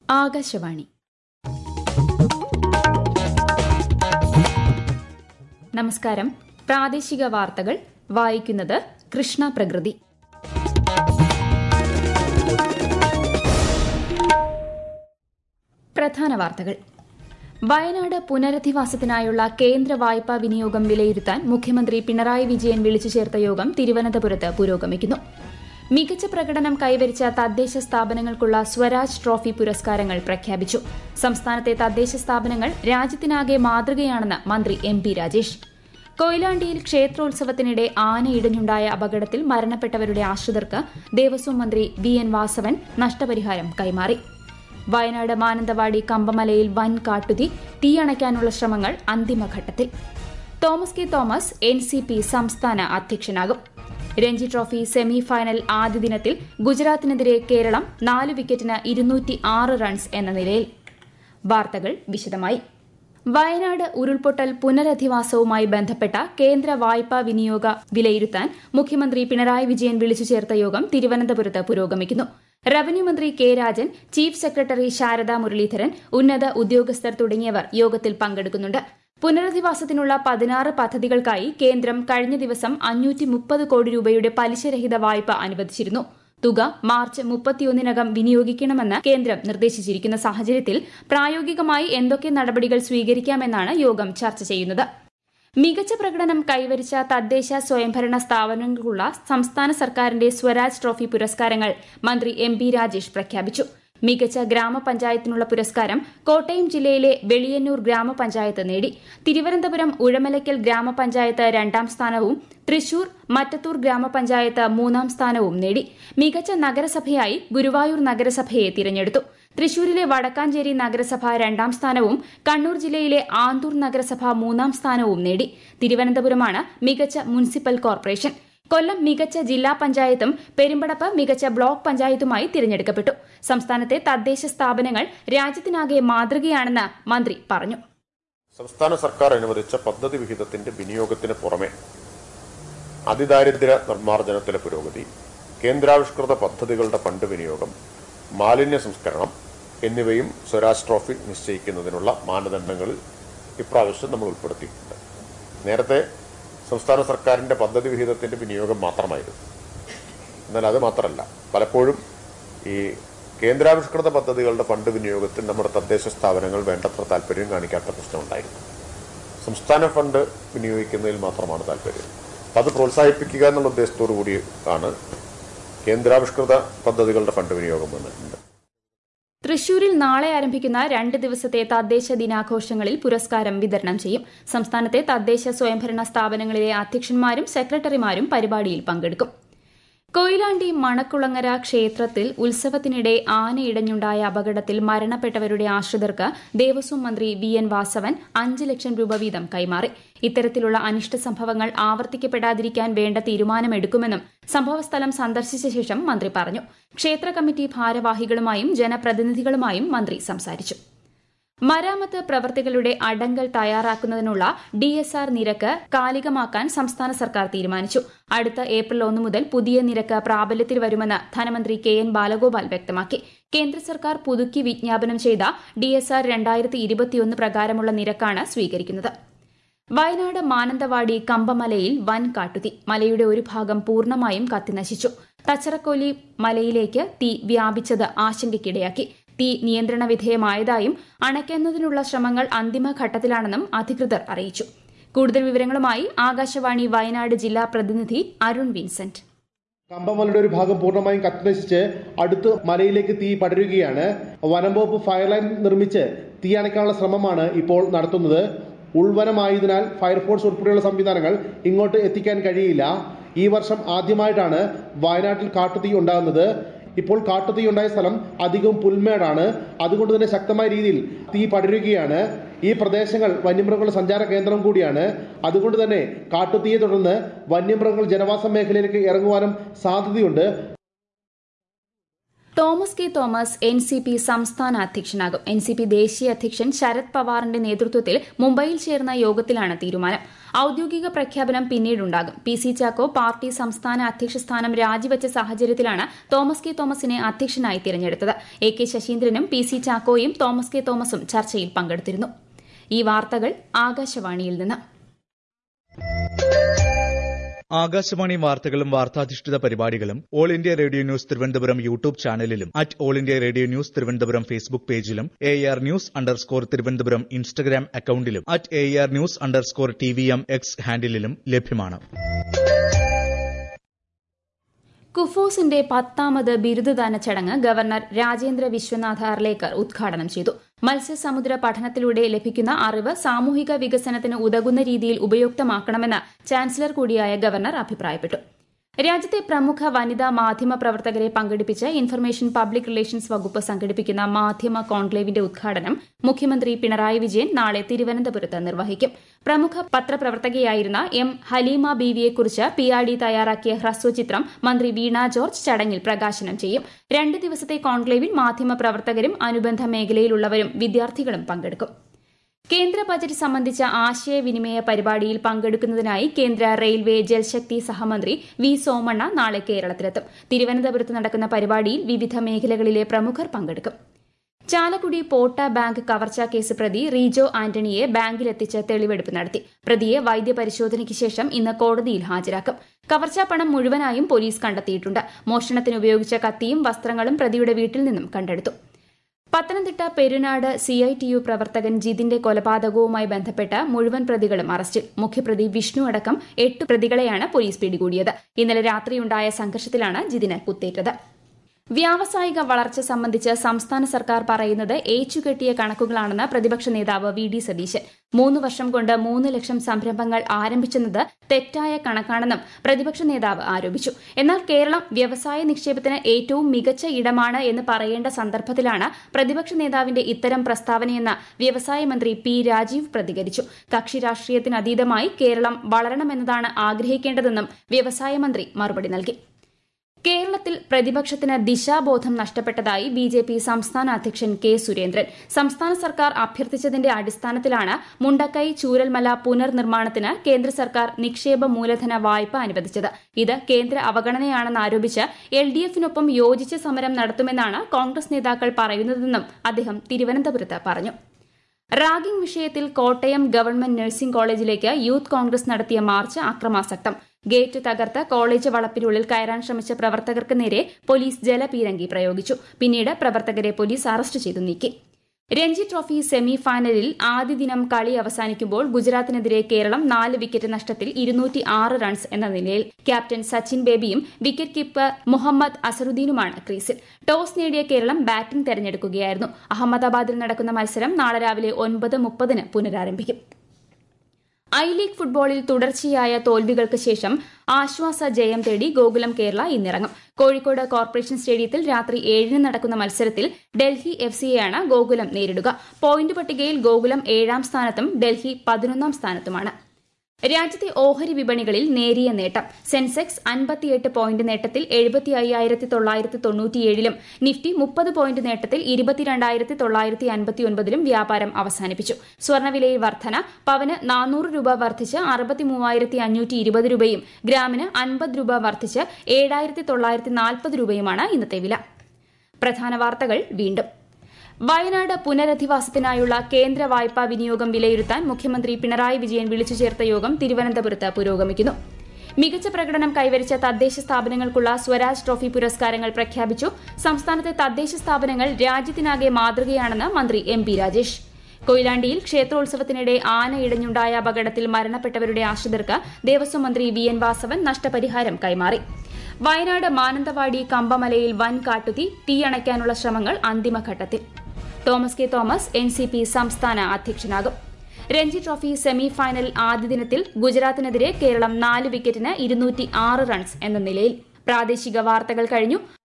ആകാശവാണി നമസ്കാരം പ്രാദേശിക വാർത്തകൾ വായിക്കുന്നത് കൃഷ്ണ പ്രകൃതി പ്രധാന വാർത്തകൾ വയനാട് പുനരധിവാസത്തിനായുള്ള കേന്ദ്ര വായ്പാ വിനിയോഗം വിലയിരുത്താൻ മുഖ്യമന്ത്രി പിണറായി വിജയൻ വിളിച്ചു ചേർത്ത യോഗം തിരുവനന്തപുരത്ത് പുരോഗമിക്കുന്നു മികച്ച പ്രകടനം കൈവരിച്ച തദ്ദേശ സ്ഥാപനങ്ങൾക്കുള്ള സ്വരാജ് ട്രോഫി പുരസ്കാരങ്ങൾ പ്രഖ്യാപിച്ചു സംസ്ഥാനത്തെ തദ്ദേശ സ്ഥാപനങ്ങൾ രാജ്യത്തിനാകെ മാതൃകയാണെന്ന് മന്ത്രി എം പി രാജേഷ് കൊയിലാണ്ടിയിൽ ക്ഷേത്രോത്സവത്തിനിടെ ആന ഇടിഞ്ഞുണ്ടായ അപകടത്തിൽ മരണപ്പെട്ടവരുടെ ആശ്രിതർക്ക് ദേവസ്വം മന്ത്രി വി എൻ വാസവൻ നഷ്ടപരിഹാരം കൈമാറി വയനാട് മാനന്തവാടി കമ്പമലയിൽ വൻ കാട്ടുതീ തീയണയ്ക്കാനുള്ള ശ്രമങ്ങൾ അന്തിമഘട്ടത്തിൽ Thomas K Thomas N C P സംസ്ഥാന അധ്യക്ഷനാകും രഞ്ജി ട്രോഫി സെമി ഫൈനൽ ആദ്യ ദിനത്തിൽ ഗുജറാത്തിനെതിരെ കേരളം നാല് വിക്കറ്റിന് ഇരുന്നൂറ്റി ആറ് റൺസ് എന്ന നിലയിൽ വാർത്തകൾ വിശദമായി വയനാട് ഉരുൾപൊട്ടൽ പുനരധിവാസവുമായി ബന്ധപ്പെട്ട കേന്ദ്ര വായ്പാ വിനിയോഗ വിലയിരുത്താൻ മുഖ്യമന്ത്രി പിണറായി വിജയൻ വിളിച്ചു ചേർത്ത യോഗം തിരുവനന്തപുരത്ത് പുരോഗമിക്കുന്നു റവന്യൂ മന്ത്രി K Rajan chief secretary Sarada Muraleedharan ഉന്നത ഉദ്യോഗസ്ഥർ തുടങ്ങിയവർ യോഗത്തിൽ പങ്കെടുക്കുന്നുണ്ട് പുനരധിവാസത്തിനുള്ള പതിനാറ് പദ്ധതികൾക്കായി കേന്ദ്രം കഴിഞ്ഞ ദിവസം അഞ്ഞൂറ്റി മുപ്പത് കോടി രൂപയുടെ പലിശരഹിത വായ്പ അനുവദിച്ചിരുന്നു തുക മാർച്ച് മുപ്പത്തിയൊന്നിനകം വിനിയോഗിക്കണമെന്ന് കേന്ദ്രം നിർദ്ദേശിച്ചിരിക്കുന്ന സാഹചര്യത്തിൽ പ്രായോഗികമായി എന്തൊക്കെ നടപടികൾ സ്വീകരിക്കാമെന്നാണ് യോഗം ചർച്ച ചെയ്യുന്നത് മികച്ച പ്രകടനം കൈവരിച്ച തദ്ദേശ സ്വയംഭരണ സ്ഥാപനങ്ങൾക്കുള്ള സംസ്ഥാന സർക്കാരിന്റെ സ്വരാജ് ട്രോഫി പുരസ്കാരങ്ങൾ മന്ത്രി എം പി രാജേഷ് പ്രഖ്യാപിച്ചു മികച്ച ഗ്രാമപഞ്ചായത്തിനുള്ള പുരസ്കാരം കോട്ടയം ജില്ലയിലെ വെളിയന്നൂർ ഗ്രാമപഞ്ചായത്ത് നേടി തിരുവനന്തപുരം ഉഴമലയ്ക്കൽ ഗ്രാമപഞ്ചായത്ത് രണ്ടാം സ്ഥാനവും തൃശൂർ മറ്റത്തൂർ ഗ്രാമപഞ്ചായത്ത് മൂന്നാം സ്ഥാനവും നേടി മികച്ച നഗരസഭയായി ഗുരുവായൂർ നഗരസഭയെ തിരഞ്ഞെടുത്തു തൃശൂരിലെ വടക്കാഞ്ചേരി നഗരസഭ രണ്ടാം സ്ഥാനവും കണ്ണൂർ ജില്ലയിലെ ആന്തൂർ നഗരസഭ മൂന്നാം സ്ഥാനവും നേടി തിരുവനന്തപുരമാണ് മികച്ച മുനിസിപ്പൽ കോർപ്പറേഷൻ കൊല്ലം മികച്ച ജില്ലാ പഞ്ചായത്തും പെരുമ്പടപ്പ് മികച്ച ബ്ലോക്ക് പഞ്ചായത്തുമായി തിരഞ്ഞെടുക്കപ്പെട്ടു സംസ്ഥാനത്തെ തദ്ദേശ സ്ഥാപനങ്ങൾ രാജ്യത്തിനാകെ മാതൃകയാണെന്ന് മന്ത്രി പറഞ്ഞു സംസ്ഥാന സർക്കാർ അനുവദിച്ച പദ്ധതി വിഹിതത്തിന്റെ വിനിയോഗത്തിന് പുറമെ അതിദാരിദ്ര്യ നിർമ്മാർജ്ജനത്തിലെ പുരോഗതി കേന്ദ്രാവിഷ്കൃത പദ്ധതികളുടെ ഫണ്ട് വിനിയോഗം മാലിന്യ സംസ്കരണം എന്നിവയും സ്വരാജ് ട്രോഫി നിശ്ചയിക്കുന്നതിനുള്ള മാനദണ്ഡങ്ങളിൽ ഇപ്രാവശ്യം നമ്മൾ ഉൾപ്പെടുത്തിയിട്ടുണ്ട് നേരത്തെ സംസ്ഥാന സർക്കാരിന്റെ പദ്ധതി വിഹിതത്തിന്റെ വിനിയോഗം മാത്രമായിരുന്നു എന്നാൽ അത് മാത്രമല്ല പലപ്പോഴും ഈ കേന്ദ്രാവിഷ്കൃത പദ്ധതികളുടെ ഫണ്ട് വിനിയോഗത്തിൽ നമ്മുടെ തദ്ദേശ സ്ഥാപനങ്ങൾ വേണ്ടത്ര താല്പര്യം കാണിക്കാത്ത പ്രശ്നമുണ്ടായിരുന്നു സംസ്ഥാന ഫണ്ട് വിനിയോഗിക്കുന്നതിൽ മാത്രമാണ് താല്പര്യം അപ്പം അത് പ്രോത്സാഹിപ്പിക്കുക എന്നുള്ള ഉദ്ദേശത്തോടു കൂടി ആണ് കേന്ദ്രാവിഷ്കൃത പദ്ധതികളുടെ ഫണ്ട് വിനിയോഗം വന്നിട്ടുണ്ട് തൃശൂരിൽ നാളെ ആരംഭിക്കുന്ന രണ്ട് ദിവസത്തെ തദ്ദേശ ദിനാഘോഷങ്ങളിൽ പുരസ്കാരം വിതരണം ചെയ്യും സംസ്ഥാനത്തെ തദ്ദേശ സ്വയംഭരണ സ്ഥാപനങ്ങളിലെ അധ്യക്ഷന്മാരും സെക്രട്ടറിമാരും പരിപാടിയിൽ പങ്കെടുക്കും കൊയിലാണ്ടി മണക്കുളങ്ങര ക്ഷേത്രത്തിൽ ഉത്സവത്തിനിടെ ആനയിടഞ്ഞുണ്ടായ അപകടത്തിൽ മരണപ്പെട്ടവരുടെ ആശ്രിതർക്ക് ദേവസ്വം മന്ത്രി വി എൻ വാസവൻ അഞ്ച് ലക്ഷം രൂപ വീതം കൈമാറി ഇത്തരത്തിലുള്ള അനിഷ്ട സംഭവങ്ങൾ ആവർത്തിക്കപ്പെടാതിരിക്കാൻ വേണ്ട തീരുമാനമെടുക്കുമെന്നും സംഭവസ്ഥലം സന്ദർശിച്ച ശേഷം മന്ത്രി പറഞ്ഞു ക്ഷേത്ര കമ്മിറ്റി ഭാരവാഹികളുമായും ജനപ്രതിനിധികളുമായും മന്ത്രി സംസാരിച്ചു മരാമത്ത് പ്രവർത്തികളുടെ അടങ്കൽ തയ്യാറാക്കുന്നതിനുള്ള ഡി എസ് ആർ നിരക്ക് കാലികമാക്കാൻ സംസ്ഥാന സർക്കാർ തീരുമാനിച്ചു അടുത്ത ഏപ്രിൽ ഒന്ന് മുതൽ പുതിയ നിരക്ക് പ്രാബല്യത്തിൽ വരുമെന്ന് ധനമന്ത്രി കെ എൻ ബാലഗോപാൽ വ്യക്തമാക്കി കേന്ദ്ര സർക്കാർ പുതുക്കി വിജ്ഞാപനം ചെയ്ത ഡി എസ് ആർ രണ്ടായിരത്തി ഇരുപത്തിയൊന്ന് പ്രകാരമുള്ള നിരക്കാണ് സ്വീകരിക്കുന്നത് വയനാട് മാനന്തവാടി കമ്പമലയിൽ വൻ കാട്ടുതീ മലയുടെ ഒരു ഭാഗം പൂർണ്ണമായും കത്തിനശിച്ചു തച്ചറക്കോലി മലയിലേക്ക് തീ വ്യാപിച്ചത് ആശങ്കയ്ക്കിടയാക്കി തീ നിയന്ത്രണ വിധേയമായതായും അണയ്ക്കുന്നതിനുള്ള ശ്രമങ്ങൾ അന്തിമഘട്ടത്തിലാണെന്നും അധികൃതർ അറിയിച്ചു കൂടുതൽ വിവരങ്ങളുമായി ആകാശവാണി വയനാട് ജില്ലാ പ്രതിനിധി അരുൺ വിൻസെന്റ് കമ്പമലയുടെ ഒരു ഭാഗം പൂർണ്ണമായും കത്തിനശിച്ച് അടുത്ത് മലയിലേക്ക് തീ പടരുകയാണ് വനംവകുപ്പ് ഫയർലൈൻ നിർമ്മിച്ച് തീ അണയ്ക്കാനുള്ള ശ്രമമാണ് ഇപ്പോൾ നടത്തുന്നത് ഉൾവനമായതിനാൽ ഫയർഫോഴ്സ് ഉൾപ്പെടെയുള്ള സംവിധാനങ്ങൾ ഇങ്ങോട്ട് എത്തിക്കാൻ കഴിയില്ല ഈ വർഷം ആദ്യമായിട്ടാണ് വയനാട്ടിൽ കാട്ടുതീ ഉണ്ടാകുന്നത് ഇപ്പോൾ കാട്ടുതീ ഉണ്ടായ സ്ഥലം അധികവും പുൽമേടാണ് അതുകൊണ്ട് തന്നെ ശക്തമായ രീതിയിൽ തീ പടരുകയാണ് ഈ പ്രദേശങ്ങൾ വന്യമൃഗങ്ങളുടെ സഞ്ചാര കേന്ദ്രം കൂടിയാണ് അതുകൊണ്ട് തന്നെ കാട്ടുതീയെ തുടർന്ന് വന്യമൃഗങ്ങൾ ജനവാസ മേഖലയിലേക്ക് ഇറങ്ങുവാനും സാധ്യതയുണ്ട് Thomas K Thomas N C P സംസ്ഥാന അധ്യക്ഷനാകും എൻ സി പി ദേശീയ അധ്യക്ഷൻ ശരത് പവാറിന്റെ നേതൃത്വത്തിൽ മുംബൈയിൽ ചേർന്ന യോഗത്തിലാണ് തീരുമാനം ഔദ്യോഗിക പ്രഖ്യാപനം പിന്നീടുണ്ടാകും പി സി ചാക്കോ പാർട്ടി സംസ്ഥാന അധ്യക്ഷ സ്ഥാനം രാജിവെച്ച സാഹചര്യത്തിലാണ് തോമസ് കെ തോമസിനെ അധ്യക്ഷനായി തിരഞ്ഞെടുത്തത് എ കെ ശശീന്ദ്രനും പി സി ചാക്കോയും തോമസ് കെ തോമസും ചർച്ചയിൽ പങ്കെടുത്തിരുന്നു ഈ വാർത്തകൾ ആകാശവാണിയിൽ നിന്ന് ആകാശവാണി വാർത്തകളും വാർത്താധിഷ്ഠിത പരിപാടികളും All India Radio News Thiruvananthapuram YouTube ചാനലിലും at All India Radio News Thiruvananthapuram Facebook പേജിലും A R news underscore Thiruvananthapuram Instagram അക്കൌണ്ടിലും at A R news underscore T V M X ഹാൻഡിലും ലഭ്യമാണ് കുഫോസിന്റെ പത്താമത് ബിരുദദാന ചടങ്ങ് ഗവർണർ രാജേന്ദ്ര വിശ്വനാഥ് അർലേക്കർ ഉദ്ഘാടനം ചെയ്തു മത്സ്യസമുദ്ര പഠനത്തിലൂടെ ലഭിക്കുന്ന അറിവ് സാമൂഹിക വികസനത്തിന് ഉതകുന്ന രീതിയിൽ ഉപയുക്തമാക്കണമെന്ന് ചാൻസലർ കൂടിയായ ഗവർണർ അഭിപ്രായപ്പെട്ടു രാജ്യത്തെ പ്രമുഖ വനിതാ മാധ്യമ പ്രവർത്തകരെ പങ്കെടുപ്പിച്ച് ഇൻഫർമേഷൻ പബ്ലിക് റിലേഷൻസ് വകുപ്പ് സംഘടിപ്പിക്കുന്ന മാധ്യമ കോൺക്ലേവിന്റെ ഉദ്ഘാടനം മുഖ്യമന്ത്രി പിണറായി വിജയൻ നാളെ തിരുവനന്തപുരത്ത് നിർവഹിക്കും പ്രമുഖ പത്രപ്രവർത്തകയായിരുന്ന എം ഹലീമ ബീവിയെക്കുറിച്ച് പി ആർ ഡി തയ്യാറാക്കിയ ഹ്രസ്വചിത്രം മന്ത്രി വീണ ജോർജ് ചടങ്ങിൽ പ്രകാശനം ചെയ്യും രണ്ട് ദിവസത്തെ കോൺക്ലേവിൽ മാധ്യമ പ്രവർത്തകരും അനുബന്ധ മേഖലയിലുള്ളവരും വിദ്യാർത്ഥികളും പങ്കെടുക്കും കേന്ദ്ര ബജറ്റ് സംബന്ധിച്ച ആശയവിനിമയ പരിപാടിയിൽ പങ്കെടുക്കുന്നതിനായി കേന്ദ്ര റെയിൽവേ ജൽശക്തി സഹമന്ത്രി വി സോമണ്ണ നാളെ കേരളത്തിലെത്തും തിരുവനന്തപുരത്ത് നടക്കുന്ന പരിപാടിയിൽ വിവിധ മേഖലകളിലെ പ്രമുഖർ പങ്കെടുക്കും ചാലക്കുടി പോട്ട ബാങ്ക് കവർച്ചാ കേസ് പ്രതി റീജോ ആന്റണിയെ ബാങ്കിലെത്തിച്ച് തെളിവെടുപ്പ് നടത്തി പ്രതിയെ വൈദ്യപരിശോധനയ്ക്ക് ശേഷം ഇന്ന് കോടതിയിൽ ഹാജരാക്കും കവർച്ചാ പണം മുഴുവനായും പോലീസ് കണ്ടെത്തിയിട്ടുണ്ട് മോഷണത്തിന് ഉപയോഗിച്ച കത്തിയും വസ്ത്രങ്ങളും പ്രതിയുടെ വീട്ടിൽ നിന്നും കണ്ടെടുത്തു Pathanamthitta Perunad C I T U പ്രവർത്തകൻ ജിതിന്റെ കൊലപാതകവുമായി ബന്ധപ്പെട്ട് മുഴുവൻ പ്രതികളും അറസ്റ്റിൽ മുഖ്യപ്രതി വിഷ്ണു അടക്കം എട്ട് പ്രതികളെയാണ് പോലീസ് പിടികൂടിയത് ഇന്നലെ രാത്രിയുണ്ടായ സംഘർഷത്തിലാണ് ജിതിന് കുത്തേറ്റത് വ്യാവസായിക വളർച്ച സംബന്ധിച്ച് സംസ്ഥാന സർക്കാർ പറയുന്നത് ഏച്ചുകെട്ടിയ കണക്കുകളാണെന്ന് പ്രതിപക്ഷ നേതാവ് വി ഡി സതീശൻ മൂന്ന് വർഷം കൊണ്ട് മൂന്ന് ലക്ഷം സംരംഭങ്ങൾ ആരംഭിച്ചെന്നത് തെറ്റായ കണക്കാണെന്നും പ്രതിപക്ഷ നേതാവ് ആരോപിച്ചു എന്നാൽ കേരളം വ്യവസായ നിക്ഷേപത്തിന് ഏറ്റവും മികച്ച ഇടമാണ് എന്ന് പറയേണ്ട സന്ദർഭത്തിലാണ് പ്രതിപക്ഷ നേതാവിന്റെ ഇത്തരം പ്രസ്താവനയെന്ന് വ്യവസായ മന്ത്രി പി രാജീവ് പ്രതികരിച്ചു കക്ഷി രാഷ്ട്രീയത്തിന് അതീതമായി കേരളം വളരണമെന്നതാണ് ആഗ്രഹിക്കേണ്ടതെന്നും വ്യവസായ മന്ത്രി മറുപടി നൽകി കേരളത്തിൽ പ്രതിപക്ഷത്തിന് ദിശാബോധം നഷ്ടപ്പെട്ടതായി ബി ജെ പി സംസ്ഥാന അധ്യക്ഷൻ കെ സുരേന്ദ്രൻ സംസ്ഥാന സർക്കാർ അഭ്യർത്ഥിച്ചതിന്റെ അടിസ്ഥാനത്തിലാണ് മുണ്ടക്കൈ ചൂരൽമല പുനർനിർമ്മാണത്തിന് കേന്ദ്ര സർക്കാർ നിക്ഷേപ മൂലധന വായ്പ അനുവദിച്ചത് ഇത് കേന്ദ്ര അവഗണനയാണെന്ന് ആരോപിച്ച് എൽ ഡി എഫിനൊപ്പം യോജിച്ച് സമരം നടത്തുമെന്നാണ് കോൺഗ്രസ് നേതാക്കൾ പറയുന്നതെന്നും അദ്ദേഹം തിരുവനന്തപുരത്ത് പറഞ്ഞു റാഗിംഗ് വിഷയത്തിൽ കോട്ടയം ഗവൺമെന്റ് നഴ്സിംഗ് കോളേജിലേക്ക് യൂത്ത് കോൺഗ്രസ് നടത്തിയ മാർച്ച് അക്രമാസക്തം ഗേറ്റ് തകർത്ത് കോളേജ് വളപ്പിനുള്ളിൽ കയറാൻ ശ്രമിച്ച പ്രവർത്തകർക്ക് നേരെ പോലീസ് ജലപീരങ്കി പ്രയോഗിച്ചു പിന്നീട് പ്രവർത്തകരെ പോലീസ് അറസ്റ്റ് ചെയ്തു നീക്കി രഞ്ജി ട്രോഫി സെമി ഫൈനലിൽ ആദ്യ ദിനം കളി അവസാനിക്കുമ്പോൾ ഗുജറാത്തിനെതിരെ കേരളം നാല് വിക്കറ്റ് നഷ്ടത്തിൽ ഇരുന്നൂറ്റി ആറ് റൺസ് എന്ന നിലയിൽ ക്യാപ്റ്റൻ സച്ചിൻ ബേബിയും വിക്കറ്റ് കീപ്പർ മുഹമ്മദ് അസറുദ്ദീനുമാണ് ക്രീസിൽ ടോസ് നേടിയ കേരളം ബാറ്റിംഗ് തെരഞ്ഞെടുക്കുകയായിരുന്നു അഹമ്മദാബാദിൽ നടക്കുന്ന മത്സരം നാളെ രാവിലെ ഒൻപത് മുപ്പതിന് പുനരാരംഭിക്കും ഐ ലീഗ് ഫുട്ബോളിൽ തുടർച്ചയായ തോൽവികൾക്ക് ശേഷം ആശ്വാസ ജയം തേടി ഗോകുലം കേരള ഇന്നിറങ്ങും കോഴിക്കോട് കോർപ്പറേഷൻ സ്റ്റേഡിയത്തിൽ രാത്രി ഏഴിന് നടക്കുന്ന മത്സരത്തിൽ ഡൽഹി എഫ് സിയെയാണ് ഗോകുലം നേരിടുക പോയിന്റ് പട്ടികയിൽ ഗോകുലം ഏഴാം സ്ഥാനത്തും ഡൽഹി പതിനൊന്നാം സ്ഥാനത്തുമാണ് രാജ്യത്തെ ഓഹരി വിപണികളിൽ നേരിയ നേട്ടം സെൻസെക്സ് അൻപത്തിയെട്ട് പോയിന്റ് നേട്ടത്തിൽ എഴുപത്തി അയ്യായിരത്തി തൊള്ളായിരത്തി തൊണ്ണൂറ്റിയേഴിലും നിഫ്റ്റി മുപ്പത് പോയിന്റ് നേട്ടത്തിൽ ഇരുപത്തിരണ്ടായിരത്തി തൊള്ളായിരത്തി അൻപത്തിയൊൻപതിലും വ്യാപാരം അവസാനിപ്പിച്ചു സ്വർണ്ണവിലയിൽ വർധന പവന് നാനൂറ് രൂപ വർദ്ധിച്ച് അറുപത്തി മൂവായിരത്തി അഞ്ഞൂറ്റി ഇരുപത് രൂപയും ഗ്രാമിന് അൻപത് രൂപ വർദ്ധിച്ച് ഏഴായിരത്തി തൊള്ളായിരത്തി നാൽപ്പത് രൂപയുമാണ് ഇന്നത്തെ വില പ്രധാന വാർത്തകൾ വീണ്ടും വയനാട് പുനരധിവാസത്തിനായുള്ള കേന്ദ്ര വായ്പാ വിനിയോഗം വിലയിരുത്താൻ മുഖ്യമന്ത്രി പിണറായി വിജയൻ വിളിച്ചു ചേർത്ത യോഗം തിരുവനന്തപുരത്ത് പുരോഗമിക്കുന്നു മികച്ച പ്രകടനം കൈവരിച്ച തദ്ദേശ സ്ഥാപനങ്ങൾക്കുള്ള സ്വരാജ് ട്രോഫി പുരസ്കാരങ്ങൾ പ്രഖ്യാപിച്ചു സംസ്ഥാനത്തെ തദ്ദേശ സ്ഥാപനങ്ങൾ രാജ്യത്തിനാകെ മാതൃകയാണെന്ന് മന്ത്രി എം പി രാജേഷ് കൊയിലാണ്ടിയിൽ ക്ഷേത്രോത്സവത്തിനിടെ ആന ഇടഞ്ഞുണ്ടായ അപകടത്തിൽ മരണപ്പെട്ടവരുടെ ആശ്രിതർക്ക് ദേവസ്വം മന്ത്രി വി എൻ വാസവൻ നഷ്ടപരിഹാരം കൈമാറി വയനാട് മാനന്തവാടി കമ്പമലയിൽ വൻ കാട്ടുതീ തീയണയ്ക്കാനുള്ള ശ്രമങ്ങൾ അന്തിമഘട്ടത്തിൽ Thomas K Thomas N C P സംസ്ഥാന അധ്യക്ഷനാകും രഞ്ജി ട്രോഫി സെമി ഫൈനൽ ആദ്യ ദിനത്തിൽ ഗുജറാത്തിനെതിരെ കേരളം നാല് വിക്കറ്റിന് ഇരുന്നൂറ്റി ആറ് റൺസ് എന്ന നിലയിൽ പ്രാദേശിക വാർത്തകൾ കഴിഞ്ഞു